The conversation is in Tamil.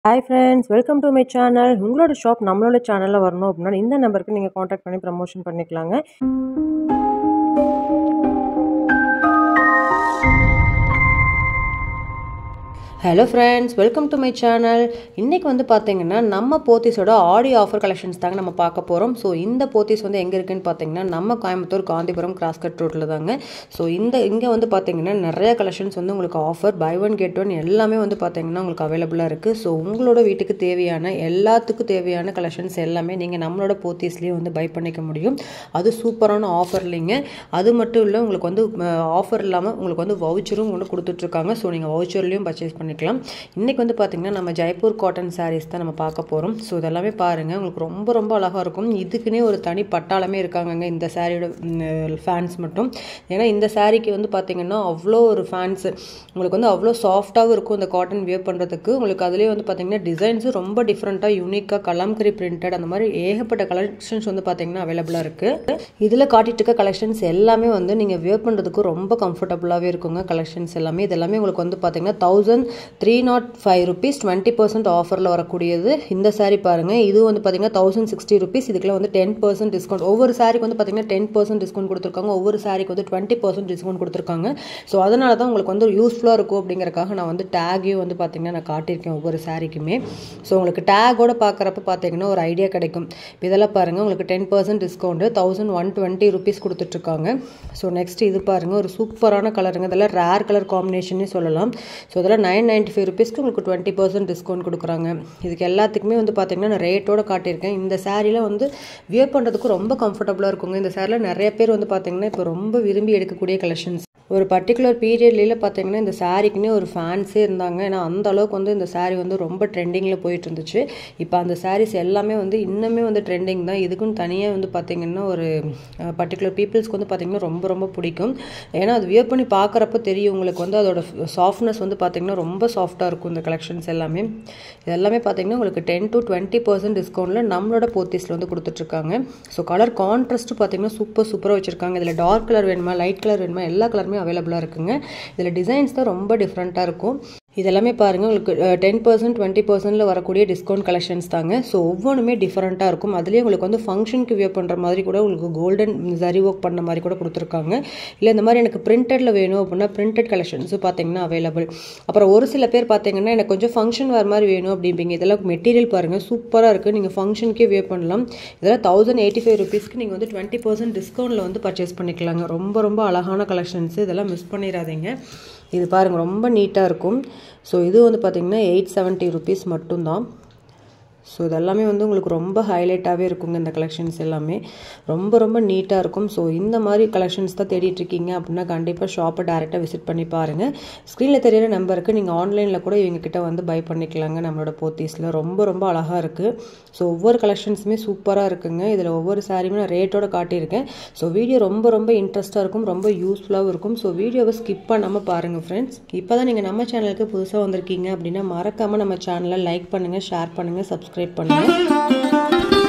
hi friends welcome to my channel உங்களோட ஷாப் நம்மளோட சேனலில் வரணும் அப்படின்னா இந்த நம்பருக்கு நீங்கள் காண்டாக்ட் பண்ணி ப்ரமோஷன் பண்ணிக்கலாங்க hello friends welcome to my channel இன்றைக்கி வந்து பார்த்தீங்கன்னா நம்ம போத்தீஸோட ஆடி ஆஃபர் கலெக்ஷன்ஸ் தாங்க நம்ம பார்க்க போகிறோம் ஸோ இந்த போத்தீஸ் வந்து எங்கே இருக்குன்னு பார்த்தீங்கன்னா நம்ம கோயம்புத்தூர் காந்திபுரம் கிராஸ்கட் ரோட்டில் தாங்க ஸோ இந்த இங்கே வந்து பார்த்தீங்கன்னா நிறைய கலெக்ஷன்ஸ் வந்து உங்களுக்கு offer buy one get one எல்லாமே வந்து பார்த்தீங்கன்னா உங்களுக்கு அவைலபிளாக இருக்குது ஸோ உங்களோட வீட்டுக்கு தேவையான எல்லாத்துக்கும் தேவையான கலெக்ஷன்ஸ் எல்லாமே நீங்கள் நம்மளோட போத்தீஸ்லேயே வந்து பை பண்ணிக்க முடியும் அது சூப்பரான ஆஃபர் இல்லைங்க அது மட்டும் இல்லை உங்களுக்கு வந்து ஆஃபர் இல்லாமல் உங்களுக்கு வந்து வவுச்சரும் ஒன்று கொடுத்துட்ருக்காங்க ஸோ நீங்கள் வவுச்சர்லேயும் பர்ச்சேஸ் பண்ணி பண்ணிக்கலாம் இன்றைக்கி வந்து பார்த்திங்கன்னா நம்ம ஜெய்ப்பூர் காட்டன் சாரீஸ் தான் நம்ம பார்க்க போகிறோம் ஸோ இதெல்லாமே பாருங்கள் உங்களுக்கு ரொம்ப ரொம்ப அழகாக இருக்கும் இதுக்குன்னே ஒரு தனி பட்டாளமே இருக்காங்கங்க இந்த சாரியோட ஃபேன்ஸ் மட்டும் ஏன்னா இந்த சாரீக்கு வந்து பார்த்திங்கன்னா அவ்வளோ ஒரு ஃபேன்ஸ் உங்களுக்கு வந்து அவ்வளோ சாஃப்டாகவும் இருக்கும் இந்த காட்டன் வியர் பண்ணுறதுக்கு உங்களுக்கு அதுலேயே வந்து பார்த்திங்கன்னா டிசைன்ஸும் ரொம்ப டிஃப்ரெண்ட்டாக யூனிக்காக கலாம்கரி பிரிண்டட் அந்த மாதிரி ஏகப்பட்ட கலெக்ஷன்ஸ் வந்து பார்த்திங்கன்னா அவைலபிளாக இருக்குது இதில் காட்டிட்டு இருக்க கலெக்ஷன்ஸ் எல்லாமே வந்து நீங்கள் வியர் பண்ணுறதுக்கு ரொம்ப கம்ஃபர்டபுளாகவே இருக்குங்க கலெக்ஷன்ஸ் எல்லாமே இது எல்லாமே உங்களுக்கு வந்து பார்த்திங்கன்னா thousand three nought five rupees twenty percent ஆஃபரில் வரக்கூடியது இந்த சாரீ பாருங்கள் இது வந்து பார்த்தீங்கன்னா தௌசண்ட் சிக்ஸ்டி ருபீஸ் இதுக்குள்ள வந்து டென் பர்சன்ட் டிஸ்கவுண்ட் ஒவ்வொரு சாரிக்கு வந்து பார்த்தீங்கன்னா டென் பர்சன்ட் டிஸ்கவுண்ட் கொடுத்துருக்காங்க ஒவ்வொரு சாரிக்கு வந்து டுவெண்ட்டி பர்சன்ட் டிஸ்கவுண்ட் கொடுத்துருக்காங்க ஸோ அதனால தான் உங்களுக்கு வந்து யூஸ்ஃபுல்லாக இருக்கும் அப்படிங்கிறக்காக நான் வந்து டேகையும் வந்து பார்த்தீங்கன்னா நான் காட்டியிருக்கேன் ஒவ்வொரு சாரிக்குமே ஸோ உங்களுக்கு டேகோட பார்க்குறப்ப பார்த்தீங்கன்னா ஒரு ஐடியா கிடைக்கும் இதெல்லாம் பாருங்கள் உங்களுக்கு ten percent discount thousand one twenty rupees கொடுத்துட்ருக்காங்க ஸோ நெக்ஸ்ட் இது பாருங்கள் ஒரு சூப்பரான கலருங்க இதெல்லாம் ரேர் கலர் காம்பினேஷனே சொல்லலாம் ஸோ இதெல்லாம் நைன் நைன்ட்டி ஃபைவ் ருபீஸ்க்கு உங்களுக்கு டுவெண்ட்டி பர்சன்ட் டிஸ்கவுண்ட் கொடுக்குறாங்க இதுக்கு எல்லாத்துக்குமே வந்து பார்த்தீங்கன்னா நான் ரேட்டோட காட்டியிருக்கேன் இந்த சாரியில் வந்து வியர் பண்ணுறதுக்கு ரொம்ப கம்ஃபர்டபுளாக இருக்குங்க இந்த சாரியில் நிறைய பேர் வந்து பார்த்தீங்கன்னா இப்போ ரொம்ப விரும்பி எடுக்கக்கூடிய கலெக்ஷன்ஸ் ஒரு பர்டிகுலர் பீரியட்லேயே பார்த்தீங்கன்னா இந்த சாரிக்குன்னே ஒரு ஃபேன்ஸே இருந்தாங்க ஏன்னா அந்த அளவுக்கு வந்து இந்த சாரீ வந்து ரொம்ப ட்ரெண்டிங்கில் போயிட்டு இருந்துச்சு இப்போ அந்த சாரீஸ் எல்லாமே வந்து இன்னுமே வந்து ட்ரெண்டிங் தான் இதுக்குன்னு தனியாக வந்து பார்த்திங்கன்னா ஒரு பர்டிகுலர் பீப்புள்ஸ்க்கு வந்து பார்த்திங்கன்னா ரொம்ப ரொம்ப பிடிக்கும் ஏன்னா அது வியர் பண்ணி பார்க்குறப்ப தெரியும் உங்களுக்கு வந்து அதோட சாஃப்ட்னஸ் வந்து பார்த்திங்கன்னா ரொம்ப சாஃப்டாக இருக்கும் இந்த கலெக்ஷன்ஸ் எல்லாமே இது எல்லாமே பார்த்திங்கன்னா உங்களுக்கு டென் டு டுவெண்ட்டி பர்சன்ட் டிஸ்கவுண்ட்டில் நம்மளோட போத்தீஸில் வந்து கொடுத்துட்ருக்காங்க ஸோ கலர் கான்ட்ராஸ்ட்டு பார்த்திங்கன்னா சூப்பர் சூப்பராக வச்சுருக்காங்க இதில் டார்க் கலர் வேணுமா லைட் கலர் வேணுமா எல்லா கலருமே அவைலபிளாக இருக்குங்க இதில் டிசைன்ஸ் தான் ரொம்ப டிஃப்ரெண்ட்டாக இருக்கும் இதெல்லாமே பாருங்கள் உங்களுக்கு டென் பர்சன்ட் டுவெண்ட்டி பர்சன்ட்டில் வரக்கூடிய டிஸ்கவுண்ட் கலெக்ஷன்ஸ் தாங்க ஸோ ஒவ்வொன்றுமே டிஃப்ரெண்ட்டாக இருக்கும் அதுலேயே உங்களுக்கு வந்து ஃபங்க்ஷனுக்கு வியர் பண்ணுற மாதிரி கூட உங்களுக்கு கோல்டன் ஜரி ஒர்க் பண்ண மாதிரி கூட கொடுத்துருக்காங்க இல்லை இந்த மாதிரி எனக்கு பிரிண்டடில் வேணும் அப்படின்னா பிரிண்டட் கலெக்ஷன்ஸும் பார்த்தீங்கன்னா அவைலபிள் அப்புறம் ஒரு சில பேர் பார்த்தீங்கன்னா எனக்கு கொஞ்சம் ஃபங்க்ஷன் வேறு மாதிரி வேணும் அப்படிம்பீங்க இதெல்லாம் மெட்டீரியல் பாருங்கள் சூப்பராக இருக்குது நீங்கள் ஃபங்க்ஷனுக்கே வியர் பண்ணலாம் இதெல்லாம் தௌசண்ட் எயிட்டி ஃபைவ் ருபீஸ்க்கு நீங்கள் வந்து டுவெண்ட்டி பர்சன்ட் டிஸ்கவுண்ட்டில் வந்து பர்ச்சேஸ் பண்ணிக்கலாங்க ரொம்ப ரொம்ப அழகான கலெக்ஷன்ஸ் இதெல்லாம் மிஸ் பண்ணிடாதீங்க இது பாருங்கள் ரொம்ப நீட்டாக இருக்கும் ஸோ இது வந்து பார்த்திங்கன்னா எயிட் செவன்ட்டி ருபீஸ் மட்டும்தான் ஸோ இதெல்லாமே வந்து உங்களுக்கு ரொம்ப ஹைலைட்டாகவே இருக்குங்க இந்த கலெக்ஷன்ஸ் எல்லாமே ரொம்ப ரொம்ப நீட்டாக இருக்கும் ஸோ இந்த மாதிரி கலெக்ஷன்ஸ் தான் தேடிட்டுருக்கீங்க அப்படின்னா கண்டிப்பாக ஷாப்பை டேரெக்டாக விசிட் பண்ணி பாருங்கள் ஸ்க்ரீனில் தெரியிற நம்பருக்கு நீங்கள் ஆன்லைனில் கூட இவங்கக்கிட்ட வந்து பை பண்ணிக்கலாங்க நம்மளோட போத்தீஸில் ரொம்ப ரொம்ப அழகாக இருக்குது ஸோ ஒவ்வொரு கலெக்ஷன்ஸுமே சூப்பராக இருக்குங்க இதில் ஒவ்வொரு சாரியுமே நான் ரேட்டோட காட்டியிருக்கேன் ஸோ வீடியோ ரொம்ப ரொம்ப இன்ட்ரெஸ்ட்டாக இருக்கும் ரொம்ப யூஸ்ஃபுல்லாகவும் இருக்கும் ஸோ வீடியோவை ஸ்கிப் பண்ணாமல் பாருங்கள் ஃப்ரெண்ட்ஸ் இப்போ தான் நீங்கள் நம்ம சேனலுக்கு புதுசாக வந்திருக்கீங்க அப்படின்னா மறக்காமல் நம்ம சேனலை லைக் பண்ணுங்கள் ஷேர் பண்ணுங்கள் சப்ஸ்கிரைப் சப்ஸ்கிரைப் பண்ணுங்கள்